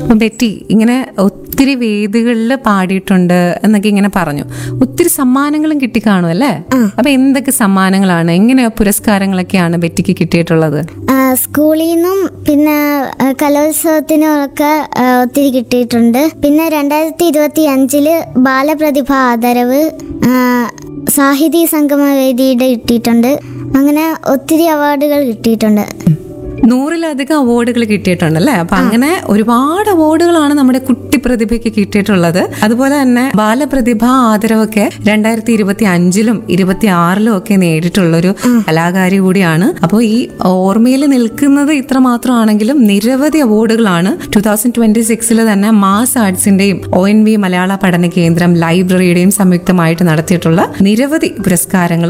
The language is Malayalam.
അപ്പൊ ബെറ്റി ഇങ്ങനെ ഒത്തിരി വേദികളിൽ പാടിയിട്ടുണ്ട് എന്നൊക്കെ ഇങ്ങനെ പറഞ്ഞു ഒത്തിരി സമ്മാനങ്ങളും കിട്ടിക്കാണും അല്ലേ അപ്പൊ എന്തൊക്കെ സമ്മാനങ്ങളാണ് എങ്ങനെ പുരസ്കാരങ്ങളൊക്കെയാണ് ബെറ്റിക്ക് കിട്ടിയിട്ടുള്ളത് ആ, സ്കൂളിൽ നിന്നും പിന്നെ ആ, കലോത്സവത്തിനും ഒക്കെ ആ, ഒത്തിരി കിട്ടിയിട്ടുണ്ട് പിന്നെ രണ്ടായിരത്തി ഇരുപത്തി അഞ്ചില് ബാലപ്രതിഭ ആദരവ് ആ, സാഹിതി സംഗമ വേദിയുടെ കിട്ടിയിട്ടുണ്ട് അങ്ങനെ ഒത്തിരി അവാർഡുകൾ കിട്ടിയിട്ടുണ്ട് നൂറിലധികം അവാർഡുകൾ കിട്ടിയിട്ടുണ്ടല്ലേ അപ്പൊ അങ്ങനെ ഒരുപാട് അവാർഡുകളാണ് നമ്മുടെ കുട്ടി പ്രതിഭയ്ക്ക് കിട്ടിയിട്ടുള്ളത് അതുപോലെ തന്നെ ബാലപ്രതിഭ ആദരവൊക്കെ രണ്ടായിരത്തി ഇരുപത്തി അഞ്ചിലും ഇരുപത്തി ആറിലും ഒക്കെ നേടിയിട്ടുള്ള ഒരു കലാകാരി കൂടിയാണ് അപ്പോൾ ഈ ഓർമ്മയിൽ നിൽക്കുന്നത് ഇത്ര മാത്രമാണെങ്കിലും നിരവധി അവാർഡുകളാണ് ടൂ തൗസൻഡ് ട്വന്റി സിക്സിൽ തന്നെ മാസ് ആർട്സിന്റെയും ഒ എൻ വി മലയാള പഠന കേന്ദ്രം ലൈബ്രറിയുടെയും സംയുക്തമായിട്ട് നടത്തിയിട്ടുള്ള നിരവധി പുരസ്കാരങ്ങളും